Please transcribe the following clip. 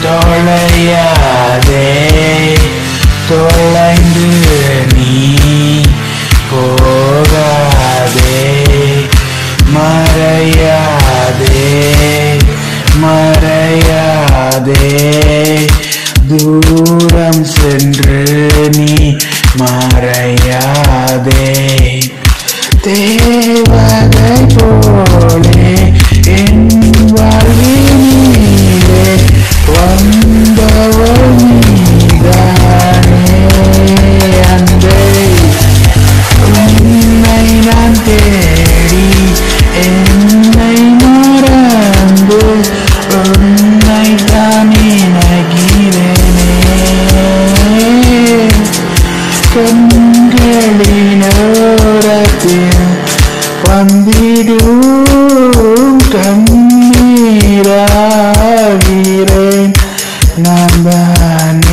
தொலையாதே தொலைந்து நீ போகாதே மறையாதே மறையாதே தூரம் சென்று நீ மறையாதே தேவதை போலே என் வாழ்வினிலே வந்தவள் நீதானே அன்பே உன்னை நான் தேடி என்னை மறந்து உன்னை தான் நினைக்கிறேனே கண்களினோரத்தில் வந்திடும் கண்ணீராகிறேன் நான் தான்